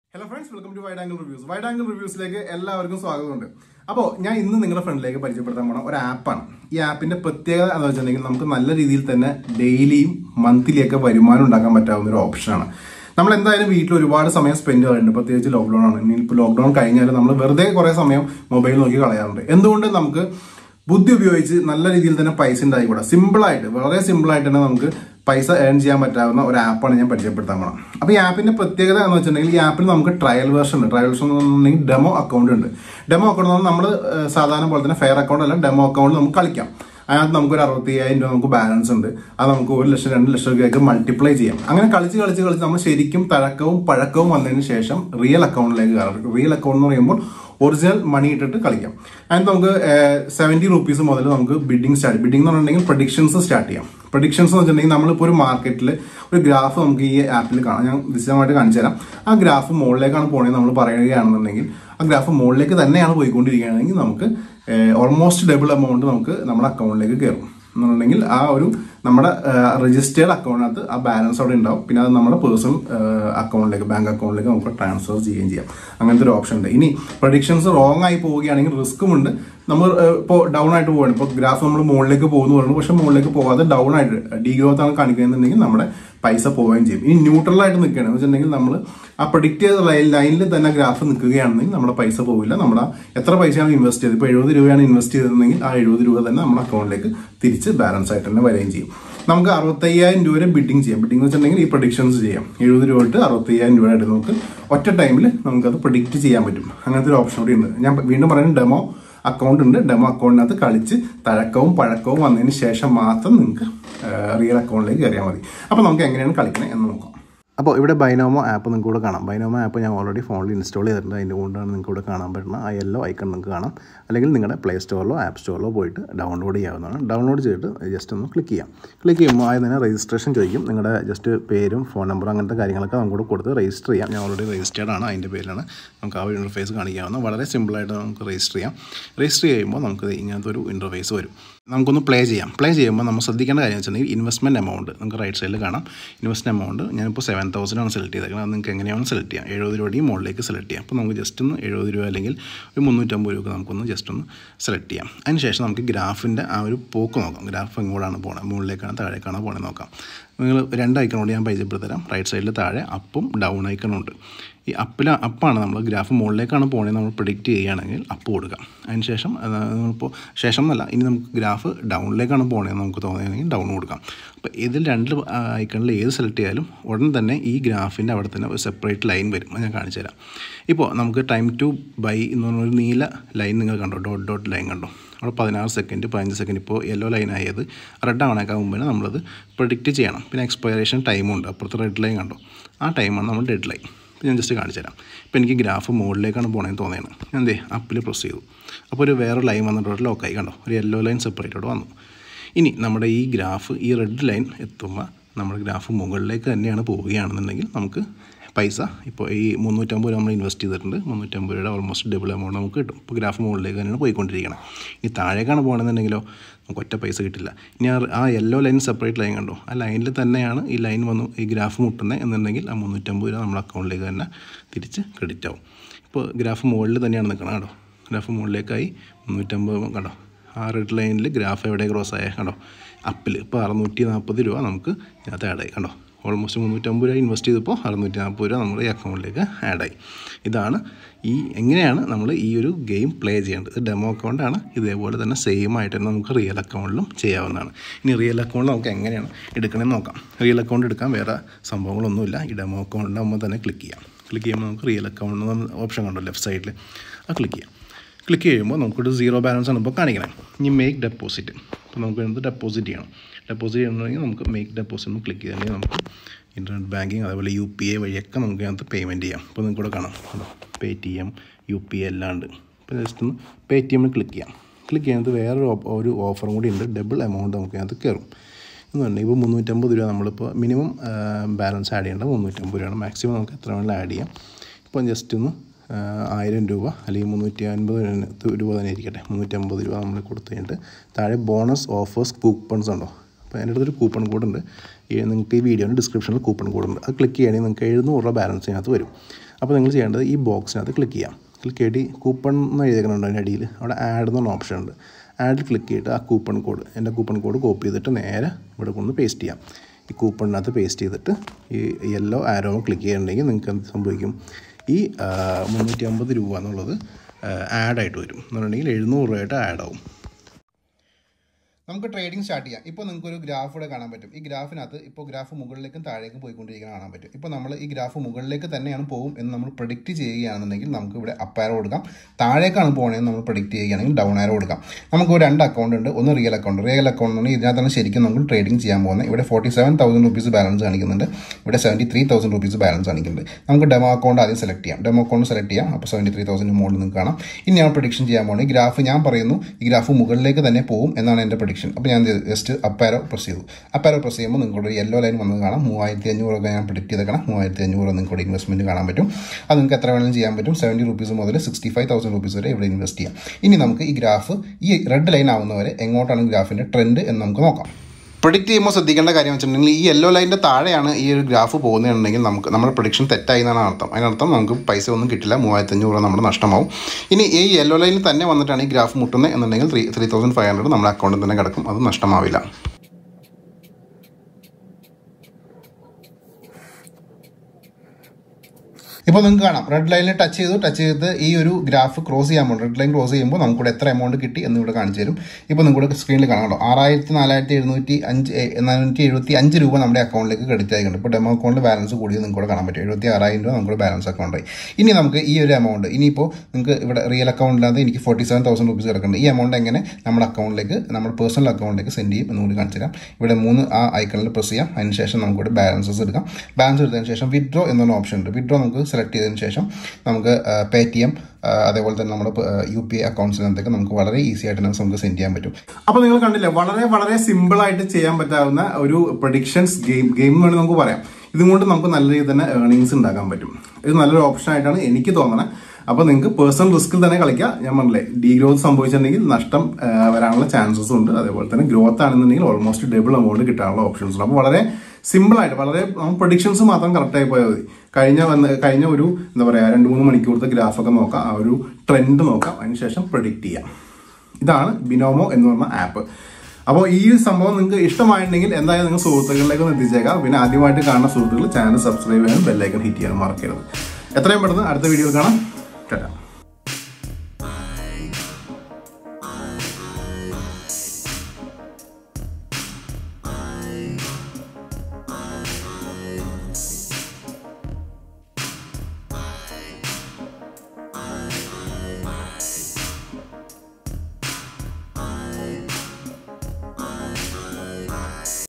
hello friends welcome to wide angle reviews wide angle റിവ്യൂസിലേക്ക് എല്ലാവർക്കും സ്വാഗതമുണ്ട് അപ്പോൾ ഞാൻ ഇന്ന് നിങ്ങളുടെ ഫ്രണ്ടിലേക്ക് പരിചയപ്പെടുത്താൻ പോണ ഒരു ആപ്പാണ് ഈ ആപ്പിന്റെ പ്രത്യേകത എന്ന് വെച്ചിട്ടുണ്ടെങ്കിൽ നമുക്ക് നല്ല രീതിയിൽ തന്നെ ഡെയിലിയും മന്ത്ലിയൊക്കെ വരുമാനം ഉണ്ടാക്കാൻ പറ്റാവുന്ന ഒരു ഓപ്ഷനാണ് നമ്മൾ എന്തായാലും വീട്ടിൽ ഒരുപാട് സമയം സ്പെൻഡ് ചെയ്യാറുണ്ട് പ്രത്യേകിച്ച് ലോക്ക്ഡൌൺ ആണ് ഇനി ഇപ്പോൾ ലോക്ക്ഡൌൺ കഴിഞ്ഞാൽ നമ്മൾ വെറുതെ കുറേ സമയം മൊബൈൽ നോക്കി കളയാറുണ്ട് എന്തുകൊണ്ട് നമുക്ക് ബുദ്ധി ഉപയോഗിച്ച് നല്ല രീതിയിൽ തന്നെ പൈസ ഉണ്ടായിക്കൂടാ സിമ്പിൾ ആയിട്ട് വളരെ സിമ്പിൾ ആയിട്ട് തന്നെ നമുക്ക് പൈസ ഏൺ ചെയ്യാൻ പറ്റാവുന്ന ഒരു ആപ്പാണ് ഞാൻ പരിചയപ്പെടുത്താൻ പോണം അപ്പോൾ ഈ ആപ്പിന്റെ പ്രത്യേകത എന്ന് വെച്ചിട്ടുണ്ടെങ്കിൽ ഈ ആപ്പിൽ നമുക്ക് ട്രയൽ വേർഷൻ ഉണ്ട് ട്രയൽ വേർഷൻ എന്ന് പറഞ്ഞിട്ടുണ്ടെങ്കിൽ ഡെമോ അക്കൗണ്ട് ഉണ്ട് ഡെമോ അക്കൗണ്ട് നമ്മൾ സാധാരണ പോലെ തന്നെ ഫെയർ അക്കൗണ്ട് അല്ല ഡെമോ അക്കൗണ്ട് നമുക്ക് കളിക്കാം അതിനകത്ത് നമുക്ക് ഒരു അറുപത്തി അയ്യായിരം രൂപ നമുക്ക് ബാലൻസ് ഉണ്ട് അത് നമുക്ക് ഒരു ലക്ഷം രണ്ട് ലക്ഷം രൂപയൊക്കെ മൾട്ടിപ്ലൈ ചെയ്യാം അങ്ങനെ കളിച്ച് കളിച്ച് കളിച്ച് നമ്മൾ ശരിക്കും തഴക്കവും പഴക്കവും വന്നതിന് ശേഷം റിയൽ അക്കൗണ്ടിലേക്ക് കയറും റിയൽ അക്കൗണ്ട് എന്ന് പറയുമ്പോൾ ഒറിജിനൽ മണി ഇട്ടിട്ട് കളിക്കാം അതിന് നമുക്ക് സെവൻറ്റി റുപ്പീസ് മുതൽ നമുക്ക് ബിഡിങ് സ്റ്റാർട്ട് ബിഡിംഗ് എന്ന് പറഞ്ഞിട്ടുണ്ടെങ്കിൽ പ്രഡിക്ഷൻസ് സ്റ്റാർട്ട് ചെയ്യാം പ്രഡിക്ഷൻസ് എന്ന് വെച്ചിട്ടുണ്ടെങ്കിൽ നമ്മളിപ്പോൾ ഒരു മാർക്കറ്റിൽ ഒരു ഗ്രാഫ് നമുക്ക് ഈ ആപ്പിൽ കാണാം ഞാൻ വിശദമായിട്ട് കാണിച്ചു തരാം ആ ഗ്രാഫ് മുകളിലേക്കാണ് പോണത് നമ്മൾ പറയുകയാണെന്നുണ്ടെങ്കിൽ ആ ഗ്രാഫ് മുകളിലേക്ക് തന്നെയാണ് പോയിക്കൊണ്ടിരിക്കുകയാണെങ്കിൽ നമുക്ക് ഓൾമോസ്റ്റ് ഡബിൾ എമൗണ്ട് നമുക്ക് നമ്മുടെ അക്കൗണ്ടിലേക്ക് കയറും എന്നുണ്ടെങ്കിൽ ആ ഒരു നമ്മുടെ രജിസ്റ്റേർഡ് അക്കൗണ്ടിനകത്ത് ആ ബാലൻസ് അവിടെ ഉണ്ടാവും പിന്നെ അത് നമ്മുടെ പേഴ്സണൽ അക്കൗണ്ടിലേക്ക് ബാങ്ക് അക്കൗണ്ടിലേക്ക് നമുക്ക് ട്രാൻസ്ഫർ ചെയ്യുകയും ചെയ്യാം അങ്ങനത്തെ ഒരു ഓപ്ഷൻ ഉണ്ട് ഇനി പ്രൊഡിക്ഷൻസ് റോങ് ആയി പോവുകയാണെങ്കിൽ റിസ്ക്കും ഉണ്ട് നമ്മൾ ഇപ്പോൾ ഡൗൺ ആയിട്ട് പോകണം ഇപ്പോൾ ഗ്രാഫ് നമ്മൾ മുകളിലേക്ക് പോകുന്നു പറയുന്നു പക്ഷെ മുകളിലേക്ക് പോകാതെ ഡൗൺ ആയിട്ട് ഡി ഗ്രോത്ത് ആണ് കാണിക്കുന്നുണ്ടെങ്കിൽ നമ്മുടെ പൈസ പോവുകയും ചെയ്യും ഇനി ന്യൂട്രൽ ആയിട്ട് നിൽക്കുകയാണ് വെച്ചിട്ടുണ്ടെങ്കിൽ നമ്മൾ ആ പ്രൊഡിക്റ്റ് ചെയ്ത ലൈനിൽ തന്നെ ഗ്രാഫ് നിൽക്കുകയാണെന്നെങ്കിൽ നമ്മുടെ പൈസ പോവില്ല നമ്മുടെ എത്ര പൈസയാണ് ഇൻവെസ്റ്റ് ചെയ്തത് ഇപ്പോൾ എഴുപത് രൂപയാണ് ഇൻവെസ്റ്റ് ചെയ്തതെങ്കിൽ ആ എഴുപത് രൂപ തന്നെ നമ്മുടെ അക്കൗണ്ടിലേക്ക് തിരിച്ച് ബാലൻസ് ആയിട്ട് തന്നെ വരികയും ചെയ്യും നമുക്ക് അറുപത്തയ്യായിരം രൂപ വരെ ബിഡിങ് ചെയ്യാം ബിഡിംഗ് വെച്ചിട്ടുണ്ടെങ്കിൽ ഈ പ്രൊഡിക്ഷൻസ് ചെയ്യാം എഴുപത് രൂപ തൊട്ട് അറുപത്തയ്യായിരം രൂപ ആയിട്ട് നമുക്ക് ഒറ്റ ടൈമിൽ നമുക്കത് പ്രൊഡിക്റ്റ് ചെയ്യാൻ പറ്റും അങ്ങനത്തെ ഒരു ഓപ്ഷൻ കൂടി ഉണ്ട് ഞാൻ വീണ്ടും പറയുന്നത് ഡെമോ അക്കൗണ്ട് ഉണ്ട് ഡെമോ അക്കൗണ്ടിനകത്ത് കളിച്ച് തഴക്കവും പഴക്കവും വന്നതിന് ശേഷം മാത്രം നിങ്ങൾക്ക് റിയൽ അക്കൗണ്ടിലേക്ക് കയറിയാൽ മതി അപ്പോൾ നമുക്ക് എങ്ങനെയാണ് കളിക്കുന്നത് എന്ന് നോക്കാം അപ്പോൾ ഇവിടെ ബൈനോമോ ആപ്പ് നിങ്ങൾക്ക് ഇവിടെ കാണാം ബൈനോമോ ആപ്പ് ഞാൻ ഓൾറെഡി ഫോണിൽ ഇൻസ്റ്റാൾ ചെയ്തിട്ടുണ്ട് അതിൻ്റെ കൊണ്ടാണ് നിങ്ങൾക്ക് ഇവിടെ കാണാൻ പറ്റുന്ന ആ യെല്ലോ ഐക്കൺ നിങ്ങൾക്ക് കാണാം അല്ലെങ്കിൽ നിങ്ങളുടെ പ്ലേ സ്റ്റോറിലോ ആപ്പ് സ്റ്റോറിലോ പോയിട്ട് ഡൗൺലോഡ് ചെയ്യാവുന്നതാണ് ഡൗൺലോഡ് ചെയ്തിട്ട് ജസ്റ്റ് ഒന്ന് ക്ലിക്ക് ചെയ്യാം ക്ലിക്ക് ചെയ്യുമ്പോൾ ആദ്യം തന്നെ രജിസ്ട്രേഷൻ ചോദിക്കും നിങ്ങളുടെ ജസ്റ്റ് പേരും ഫോൺ നമ്പറും അങ്ങനത്തെ കാര്യങ്ങളൊക്കെ നമുക്ക് കൊടുത്ത് രജിസ്റ്റർ ചെയ്യാം ഞാൻ ഓൾറെഡി രജിസ്റ്റേർഡ് ആണ് അതിൻ്റെ പേരിലാണ് നമുക്ക് ആ ഒരു ഇൻ്റർഫേസ് കാണിക്കാവുന്ന വളരെ സിമ്പിളായിട്ട് നമുക്ക് രജിസ്റ്റർ ചെയ്യാം രജിസ്റ്റർ ചെയ്യുമ്പോൾ നമുക്ക് ഇങ്ങനത്തെ ഒരു ഇൻ്റർഫേസ് വരും നമുക്കൊന്ന് പ്ലേ ചെയ്യാം പ്ലേ ചെയ്യുമ്പോൾ നമ്മൾ ശ്രദ്ധിക്കേണ്ട കാര്യം വെച്ചിട്ടുണ്ടെങ്കിൽ ഇൻവെസ്റ്റ്മെൻറ്റ് എമൗണ്ട് നമുക്ക് റൈറ്റ് സൈഡിൽ കാണാം ഇൻവെസ്റ്റ്മെൻറ്റ് എമൗണ്ട് ഞാനിപ്പോൾ സെവൻ തൗസൻഡ് ആണ് സെലക്ട് ചെയ്തേക്കുന്നത് അത് നിങ്ങൾക്ക് എങ്ങനെയാണ് സെലക്ട് ചെയ്യാം എഴുപത് രൂപയും മുകളിലേക്ക് സെലക്ട് ചെയ്യാം അപ്പോൾ നമുക്ക് ജസ്റ്റ് ഒന്ന് എഴുപത് രൂപ അല്ലെങ്കിൽ ഒരു മുന്നൂറ്റമ്പത് രൂപ നമുക്കൊന്ന് ജസ്റ്റ് ഒന്ന് സെലക്ട് ചെയ്യാം അതിനുശേഷം നമുക്ക് ഗ്രാഫിൻ്റെ ആ ഒരു പോക്ക് നോക്കാം ഗ്രാഫ് എങ്ങോട്ടാണ് പോകണത് മുകളിലേക്കാണ് താഴേക്കാണ് പോകണത് നോക്കാം നിങ്ങൾ രണ്ട് ഐക്കണോട് ഞാൻ പരിചയപ്പെടുത്തരാം റൈറ്റ് സൈഡിൽ താഴെ അപ്പും ഡൗൺ ഐക്കണും ഉണ്ട് ഈ അപ്പിൽ അപ്പാണ് നമ്മൾ ഗ്രാഫ് മുകളിലേക്കാണ് പോകണത് നമ്മൾ പ്രിഡിക്റ്റ് ചെയ്യുകയാണെങ്കിൽ അപ്പ് കൊടുക്കാം അതിന് ശേഷം നമ്മളിപ്പോൾ ശേഷം എന്നല്ല ഇനി നമുക്ക് ഗ്രാഫ് ഡൗണിലേക്കാണ് പോകണതെന്ന് നമുക്ക് തോന്നുകയാണെങ്കിൽ ഡൗൺ കൊടുക്കാം അപ്പോൾ ഇതിൽ രണ്ട് ഐക്കണിൽ ഏത് സെലക്ട് ചെയ്താലും ഉടൻ തന്നെ ഈ ഗ്രാഫിൻ്റെ അവിടെ തന്നെ ഒരു സെപ്പറേറ്റ് ലൈൻ വരും അത് ഞാൻ കാണിച്ചു തരാം ഇപ്പോൾ നമുക്ക് ടൈം ടു ബൈ എന്ന് പറഞ്ഞൊരു നീല ലൈൻ നിങ്ങൾ കണ്ടോ ഡോട്ട് ഡോട്ട് ലൈൻ കണ്ടോ അവിടെ പതിനാറ് സെക്കൻഡ് പതിനഞ്ച് സെക്കൻഡ് ഇപ്പോൾ യെല്ലോ ലൈൻ ആയത് റെഡ് ആവണേക്കാൾ മുമ്പേ നമ്മളത് പ്രൊഡിക്റ്റ് ചെയ്യണം പിന്നെ എക്സ്പയറേഷൻ ടൈമുണ്ട് അപ്പുറത്ത് റെഡ് ലൈൻ കണ്ടോ ആ ടൈമാണ് നമ്മൾ ഡെഡ് ലൈൻ ഇപ്പോൾ ഞാൻ ജസ്റ്റ് കാണിച്ചു തരാം ഇപ്പോൾ എനിക്ക് ഗ്രാഫ് മുകളിലേക്കാണ് പോകണമെന്ന് തോന്നിയത് ഞാൻ എന്തേ അപ്പിൽ പ്രസ് ചെയ്തു അപ്പോൾ ഒരു വേറെ ലൈൻ വന്നിട്ട് ലോക്കായി കണ്ടോ ഒരു യെല്ലോ ലൈൻ സെപ്പറേറ്റോട് വന്നു ഇനി നമ്മുടെ ഈ ഗ്രാഫ് ഈ റെഡ് ലൈൻ എത്തുമ്പോൾ നമ്മുടെ ഗ്രാഫ് മുകളിലേക്ക് തന്നെയാണ് പോവുകയാണെന്നുണ്ടെങ്കിൽ നമുക്ക് പൈസ ഇപ്പോൾ ഈ മുന്നൂറ്റമ്പത് രൂപ നമ്മൾ ഇൻവെസ്റ്റ് ചെയ്തിട്ടുണ്ട് മുന്നൂറ്റമ്പത് രൂപയുടെ ഓൾമോസ്റ്റ് ഡബിൾ എമൗണ്ട് നമുക്ക് കിട്ടും ഇപ്പോൾ ഗ്രാഫ് മുകളിലേക്ക് തന്നെയാണ് പോയിക്കൊണ്ടിരിക്കണം ഈ താഴേക്കാണ് പോകണമെന്നുണ്ടെങ്കിലോ നമുക്ക് ഒറ്റ പൈസ കിട്ടില്ല ഇനി ആ യെല്ലോ ലൈൻ സെപ്പറേറ്റ് ലൈൻ കണ്ടോ ആ ലൈനിൽ തന്നെയാണ് ഈ ലൈൻ വന്നു ഈ ഗ്രാഫ് മുട്ടുന്നത് എന്നുണ്ടെങ്കിൽ ആ മുന്നൂറ്റമ്പത് രൂപ നമ്മുടെ അക്കൗണ്ടിലേക്ക് തന്നെ തിരിച്ച് ക്രെഡിറ്റ് ആവും ഇപ്പോൾ ഗ്രാഫ് മുകളിൽ തന്നെയാണ് നിൽക്കണം കേട്ടോ ഗ്രാഫ് മുകളിലേക്കായി മുന്നൂറ്റമ്പത് കണ്ടോ ആ റെഡ് ലൈനിൽ ഗ്രാഫ് എവിടെ ക്രോസ് ആയ കണ്ടോ അപ്പിൽ ഇപ്പോൾ അറുന്നൂറ്റി നാൽപ്പത് രൂപ നമുക്ക് ഇതിനകത്ത് ആഡായി കണ്ടോ ഓൾമോസ്റ്റ് മുന്നൂറ്റമ്പത് രൂപ ഇൻവെസ്റ്റ് ചെയ്തപ്പോൾ അറുന്നൂറ്റി നാൽപ്പത് രൂപ നമ്മുടെ ഈ അക്കൗണ്ടിലേക്ക് ആഡായി ഇതാണ് ഈ എങ്ങനെയാണ് നമ്മൾ ഈ ഒരു ഗെയിം പ്ലേ ചെയ്യേണ്ടത് ഡെമോ അക്കൗണ്ടാണ് ഇതേപോലെ തന്നെ സെയിം ആയിട്ട് തന്നെ നമുക്ക് റിയൽ അക്കൗണ്ടിലും ചെയ്യാവുന്നതാണ് ഇനി റിയൽ അക്കൗണ്ട് നമുക്ക് എങ്ങനെയാണ് എടുക്കണമെന്ന് നോക്കാം റിയൽ അക്കൗണ്ട് എടുക്കാൻ വേറെ സംഭവങ്ങളൊന്നുമില്ല ഈ ഡെമോ അക്കൗണ്ടിനാകുമ്പോൾ തന്നെ ക്ലിക്ക് ചെയ്യാം ക്ലിക്ക് ചെയ്യുമ്പോൾ നമുക്ക് റിയൽ അക്കൗണ്ട് എന്ന ഓപ്ഷൻ കണ്ടോ ലെഫ്റ്റ് സൈഡിൽ ആ ക്ലിക്ക് ചെയ്യാം ക്ലിക്ക് ചെയ്യുമ്പോൾ നമുക്കൊരു സീറോ ബാലൻസ് ആണ് ഇപ്പോൾ കാണിക്കണം ഇനി മേക്ക് ഡെപ്പോസിറ്റ് അപ്പോൾ നമുക്ക് എന്ത് ഡെപ്പോസിറ്റ് ചെയ്യണം ഡെപ്പോസിറ്റ് ചെയ്യണമെങ്കിൽ നമുക്ക് മേക്ക് ഡെപ്പോസിറ്റ് ക്ലിക്ക് ചെയ്യണമെങ്കിൽ നമുക്ക് ഇൻ്റർനെറ്റ് ബാങ്കിങ് അതേപോലെ യു പി ഐ വഴിയൊക്കെ നമുക്ക് അതിനകത്ത് പേയ്മെൻറ്റ് ചെയ്യാം അപ്പോൾ നിങ്ങൾക്ക് ഇവിടെ കാണാം കേട്ടോ Paytm U P I എല്ലാം ഉണ്ട് അപ്പോൾ ജസ്റ്റ് ഒന്ന് പേ ടി എമ്മിൽ ക്ലിക്ക് ചെയ്യാം ക്ലിക്ക് ചെയ്യുന്നത് വേറൊരു ഒരു ഓഫറും കൂടി ഉണ്ട് ഡബിൾ എമൗണ്ട് നമുക്ക് അതിനകത്ത് കയറും എന്നുണ്ടെങ്കിൽ ഇപ്പോൾ മുന്നൂറ്റമ്പത് രൂപ നമ്മളിപ്പോൾ മിനിമം ബാലൻസ് ആഡ് ചെയ്യേണ്ടത് മുന്നൂറ്റമ്പത് രൂപയാണ് മാക്സിമം നമുക്ക് എത്ര വേണമെങ്കിലും ആഡ് ചെയ്യാം ഇപ്പം ജസ്റ്റ് ഒന്ന് ആയിരം രൂപ അല്ലെങ്കിൽ മുന്നൂറ്റി അൻപത് രൂപ തന്നെ ഇരിക്കട്ടെ മുന്നൂറ്റമ്പത് രൂപ നമ്മൾ കൊടുത്തു കഴിഞ്ഞിട്ട് താഴെ ബോണസ് ഓഫേഴ്സ് കൂപ്പൺസ് ഉണ്ടോ അപ്പോൾ എൻ്റെ അടുത്തൊരു കൂപ്പൺ കോഡ് ഉണ്ട് ഈ നിങ്ങൾക്ക് ഈ വീഡിയോയുടെ ഡിസ്ക്രിപ്ഷനിൽ കൂപ്പൺ കോഡ് ഉണ്ട് അത് ക്ലിക്ക് ചെയ്യണമെങ്കിൽ നിങ്ങൾക്ക് എഴുന്നൂറ് രൂപ ബാലൻസ് ഇതിനകത്ത് വരും അപ്പോൾ നിങ്ങൾ ചെയ്യേണ്ടത് ഈ ബോക്സിനകത്ത് ക്ലിക്ക് ചെയ്യാം ക്ലിക്ക് ചെയ്തിട്ട് കൂപ്പൺ എന്ന് എഴുതിക്കുന്നുണ്ട് അതിൻ്റെ അടിയിൽ അവിടെ ആഡ് എന്ന് പറഞ്ഞ ഓപ്ഷൻ ഉണ്ട് ആഡിൽ ക്ലിക്ക് ചെയ്തിട്ട് ആ കൂപ്പൺ കോഡ് എൻ്റെ കൂപ്പൺ കോഡ് കോപ്പി ചെയ്തിട്ട് നേരെ ഇവിടെ കൊണ്ട് പേസ്റ്റ് ചെയ്യാം ഈ കൂപ്പണിനകത്ത് പേസ്റ്റ് ചെയ്തിട്ട് ഈ യെല്ലോ ആരോ ക്ലിക്ക് ചെയ്യുന്നുണ്ടെങ്കിൽ നിങ്ങൾക്ക് എന്ത് സംഭവിക്കും ഈ മുന്നൂറ്റി അമ്പത് രൂപ എന്നുള്ളത് ആഡായിട്ട് വരും എന്ന് പറഞ്ഞിട്ടുണ്ടെങ്കിൽ എഴുന്നൂറ് രൂപയായിട്ട് ആഡ് ആവും നമുക്ക് ട്രേഡിംഗ് സ്റ്റാർട്ട് ചെയ്യാം ഇപ്പോൾ നിങ്ങൾക്ക് ഒരു ഗ്രാഫ് ഇവിടെ കാണാൻ പറ്റും ഈ ഗ്രാഫിനകത്ത് ഇപ്പോൾ ഗ്രാഫ് മുകളിലേക്കും താഴേക്കും പോയിക്കൊണ്ടിരിക്കുന്ന കാണാൻ പറ്റും ഇപ്പോൾ നമ്മൾ ഈ ഗ്രാഫ് മുകളിലേക്ക് തന്നെയാണ് പോകും എന്ന് നമ്മൾ പ്രഡിക്റ്റ് ചെയ്യുകയാണെന്നുണ്ടെങ്കിൽ നമുക്ക് ഇവിടെ അപ്പ് ആരോ കൊടുക്കാം താഴേക്കാണ് പോകണമെന്ന് നമ്മൾ പ്രഡിക്റ്റ് ചെയ്യുകയാണെങ്കിൽ ഡൗൺ ആരോ കൊടുക്കാം നമുക്ക് ഇവിടെ രണ്ട് അക്കൗണ്ട് ഉണ്ട് ഒന്ന് റിയൽ അക്കൗണ്ട് റിയൽ അക്കൗണ്ട് ആണ് ഇതിനകത്താണ് ശരിക്കും നമുക്ക് ട്രേഡിംഗ് ചെയ്യാൻ പോകുന്നത് ഇവിടെ forty seven thousand rupees balance കാണിക്കുന്നുണ്ട് ഇവിടെ seventy three thousand rupees balance കാണിക്കുന്നുണ്ട് നമുക്ക് ഡെമോ അക്കൗണ്ട് ആദ്യം സെലക്ട് ചെയ്യാം ഡെമോ അക്കൗണ്ട് സെലക്ട് ചെയ്യാം അപ്പോൾ സെവൻറ്റി ത്രീ തൗസൻഡ് മുകളിൽ നിങ്ങൾക്ക് കാണാം ഇനി ഞാൻ പ്രഡിക്ഷൻ ചെയ്യാൻ പോകുന്നത് ഈ ഗ്രാഫ് ഞാൻ പറയുന്നു ഈ ഗ്രാഫ് മുകളിലേക്ക് തന്നെ പോകും എന്നാണ് എൻ്റെ പ്രഡിക്ഷൻ അപ്പോൾ ഞാൻ ജസ്റ്റ് അപ്പാരോ പ്രസ് ചെയ്തു അപ്പാരോ പ്രസ് ചെയ്യുമ്പോൾ നിങ്ങളുടെ യെല്ലോ ലൈൻ വന്നത് കാണാം മൂവായിരത്തി അഞ്ഞൂറൊക്കെ ഞാൻ പ്രിഡിക്റ്റ് ചെയ്തേക്കണം മൂവായിരത്തി അഞ്ഞൂറ് നിങ്ങൾക്ക് ഇൻവെസ്റ്റ്മെൻറ്റ് കാണാൻ പറ്റും അത് നിങ്ങൾക്ക് എത്ര വേണമെങ്കിലും ചെയ്യാൻ പറ്റും സെവൻറ്റി റുപ്പീസ് മുതൽ സിക്സ്റ്റി ഫൈവ് തൗസൻഡ് റുപ്പീസ് വരെ ഇവിടെ ഇൻവെസ്റ്റ് ചെയ്യാം ഇനി നമുക്ക് ഈ ഗ്രാഫ് ഈ റെഡ് ലൈൻ ആവുന്നവരെ എങ്ങോട്ടാണ് ഗ്രാഫിൻ്റെ ട്രെൻഡ് എന്ന് നമുക്ക് നോക്കാം പ്രൊഡിക്റ്റ് ചെയ്യുമ്പോൾ ശ്രദ്ധിക്കേണ്ട കാര്യം വെച്ചിട്ടുണ്ടെങ്കിൽ ഈ യെല്ലോ ലൈനിൻ്റെ താഴെയാണ് ഈ ഒരു ഗ്രാഫ് പോകുന്നതെന്നുണ്ടെങ്കിൽ നമുക്ക് നമ്മുടെ പ്രൊഡിക്ഷൻ തെറ്റായി എന്നാണ് അർത്ഥം അതിനർത്ഥം നമുക്ക് പൈസ ഒന്നും കിട്ടില്ല മൂവായിരത്തി അഞ്ഞൂറ് രൂപ നമ്മുടെ നഷ്ടമാവും ഇനി ഈ യെല്ലോ ലൈനിൽ തന്നെ വന്നിട്ടാണ് ഈ ഗ്രാഫ് മുട്ടുന്നത് എന്നുണ്ടെങ്കിൽ three three thousand five hundred നമ്മുടെ അക്കൗണ്ടിൽ തന്നെ കിടക്കും അത് നഷ്ടമാവില്ല ഇപ്പോൾ നിങ്ങൾക്ക് കാണാം റെഡ് ലൈനിൽ ടച്ച് ചെയ്തു ടച്ച് ചെയ്ത് ഈ ഒരു ഗ്രാഫ് ക്രോസ് ചെയ്യാൻ പോകും റെഡ് ലൈൻ ക്രോസ് ചെയ്യുമ്പോൾ നമുക്കിവിടെ എത്ര എമൗണ്ട് കിട്ടി എന്ന് ഇവിടെ കാണിച്ചു തരും ഇപ്പോൾ നിങ്ങളുടെ സ്ക്രീനിൽ കാണാമല്ലോ ആറായിരത്തി നാലായിരത്തി എഴുന്നൂറ്റി അഞ്ച് നാനൂറ്റി എഴുപത്തി അഞ്ച് രൂപ നമ്മുടെ അക്കൗണ്ടിലേക്ക് ക്രെഡിറ്റ് ആയിട്ടുണ്ട് ഇപ്പോൾ ഡെമോ അക്കൗണ്ടിൽ ബാലൻസ് കൂടിയത് നിങ്ങൾക്ക് കാണാൻ പറ്റും എഴുപത്തി ആറായിരം രൂപ നമ്മുടെ ബാലൻസ് അക്കൗണ്ടായി ഇനി നമുക്ക് ഈ ഒരു എമൗണ്ട് ഇനിയിപ്പോൾ നിങ്ങൾക്ക് ഇവിടെ റിയൽ അക്കൗണ്ടിനകത്ത് എനിക്ക് ഫോർട്ടി സെവൻ തൗസൻഡ് റുപ്പീസ് കിടക്കുന്നുണ്ട് ഈ എമൗണ്ട് എങ്ങനെ നമ്മുടെ അക്കൗണ്ടിലേക്ക് നമ്മുടെ പേഴ്സണൽ അക്കൗണ്ടിലേക്ക് സെൻഡ് ചെയ്യും എന്നുകൂടി കാണിച്ചു തരാം ഇവിടെ മൂന്ന് ആ ഐക്കണിൽ പ്രസ് ചെയ്യാം അതിനുശേഷം നമുക്കിവിടെ ബാലൻസസ് എടുക്കാം ബാലൻസ് എടുത്തതിന് ശേഷം വിഡ്രോ എന്നൊരു ഓപ്ഷൻ ഉണ്ട് വിഡ്രോ നമുക്ക് സെലക്ട് ചെയ്തതിന് ശേഷം നമുക്ക് പേ ടി എം അതേപോലെ തന്നെ നമ്മുടെ യു പി ഐ അക്കൗണ്ട്സിനകത്തേക്ക് നമുക്ക് വളരെ ഈസി ആയിട്ട് നമുക്ക് സെൻഡ് ചെയ്യാൻ പറ്റും അപ്പോൾ നിങ്ങൾ കണ്ടില്ലേ വളരെ വളരെ സിമ്പിൾ ആയിട്ട് ചെയ്യാൻ പറ്റാവുന്ന ഒരു പ്രഡിക്ഷൻസ് ഗെയിം ഗെയിം എന്ന് വേണമെങ്കിൽ നമുക്ക് പറയാം ഇതുകൊണ്ട് നമുക്ക് നല്ല രീതിയിൽ തന്നെ ഏർണിങ്സ് ഉണ്ടാക്കാൻ പറ്റും ഇത് നല്ലൊരു ഓപ്ഷൻ ആയിട്ടാണ് എനിക്ക് തോന്നുന്നത് അപ്പോൾ നിങ്ങൾക്ക് പേഴ്സണൽ റിസ്കിൽ തന്നെ കളിക്കാം ഞാൻ പറഞ്ഞില്ലേ ഡീ ഗ്രോത്ത് സംഭവിച്ചിട്ടുണ്ടെങ്കിൽ നഷ്ടം വരാനുള്ള ചാൻസസ് ഉണ്ട് അതേപോലെ തന്നെ ഗ്രോത്ത് ആണെന്നുണ്ടെങ്കിൽ ഓൾമോസ്റ്റ് ഡബിൾ എമൗണ്ട് കിട്ടാനുള്ള ഓപ്ഷൻസ് ഉണ്ട് അപ്പോൾ വളരെ സിമ്പിൾ ആയിട്ട് വളരെ പ്രൊഡിക്ഷൻസ് മാത്രം കറക്റ്റ് ആയി പോയാൽ മതി കഴിഞ്ഞ വന്ന് കഴിഞ്ഞ ഒരു എന്താ പറയുക രണ്ട് മൂന്ന് മണിക്കൂറത്തെ ഗ്രാഫൊക്കെ നോക്കാം ആ ഒരു ട്രെൻഡ് നോക്കാം അതിനുശേഷം പ്രൊഡിക്റ്റ് ചെയ്യാം ഇതാണ് ബിനോമോ എന്ന് പറഞ്ഞ ആപ്പ് അപ്പോൾ ഈ സംഭവം നിങ്ങൾക്ക് ഇഷ്ടമായിട്ടുണ്ടെങ്കിൽ എന്തായാലും നിങ്ങൾ സുഹൃത്തുക്കളിലേക്ക് ഒന്ന് എത്തിച്ചേക്കാം പിന്നെ ആദ്യമായിട്ട് കാണുന്ന സുഹൃത്തുക്കൾ ചാനൽ സബ്സ്ക്രൈബ് ചെയ്യാനും ബെല്ലൈക്കൺ ഹിറ്റ് ചെയ്യാനും മറക്കരുത് എത്രയും പെട്ടെന്ന് അടുത്ത വീഡിയോ കാണാം ടാറ്റ